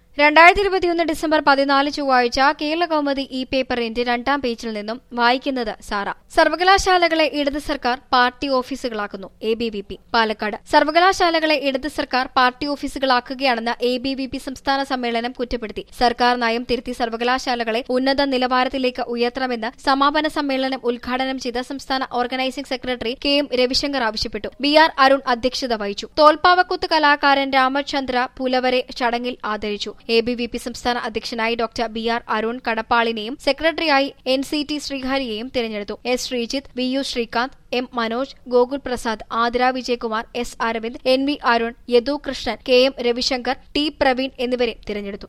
രണ്ടായിരത്തി ഇരുപത്തിയൊന്ന് ഡിസംബർ പതിനാല് ചൊവ്വാഴ്ച കേരള കൗമുദി ഈ പേപ്പറിന്റെ രണ്ടാം പേജിൽ നിന്നും വായിക്കുന്നത് സാറ സർവകലാശാലകളെ ഇടത് സർക്കാർ പാർട്ടി ഓഫീസുകളാക്കുന്നു A B V P Palakkad സർവകലാശാലകളെ ഇടത് സർക്കാർ പാർട്ടി ഓഫീസുകളാക്കുകയാണെന്ന് എ ബി വി പി സംസ്ഥാന സമ്മേളനം കുറ്റപ്പെടുത്തി സർക്കാർ നയം തിരുത്തി സർവകലാശാലകളെ ഉന്നത നിലവാരത്തിലേക്ക് ഉയർത്തണമെന്ന് സമാപന സമ്മേളനം ഉദ്ഘാടനം ചെയ്ത സംസ്ഥാന organising secretary K M Ravishankar ആവശ്യപ്പെട്ടു ബി ആർ അരുൺ അധ്യക്ഷത വഹിച്ചു തോൽപ്പാവക്കൂത്ത് കലാകാരൻ രാമചന്ദ്ര പുലവരെ ചടങ്ങിൽ ആദരിച്ചു എ ബി വി പി സംസ്ഥാന അധ്യക്ഷനായി ഡോക്ടർ ബി ആർ അരുൺ കടപ്പാളിനെയും സെക്രട്ടറിയായി എൻ സി ടി ശ്രീഹരിയെയും തിരഞ്ഞെടുത്തു S Sreejith V U Srikanth M Manoj Gokul Prasad Athira Vijayakumar S Aravind N V Arun Yadu Krishnan K M Ravishankar T Praveen എന്നിവരെ തിരഞ്ഞെടുത്തു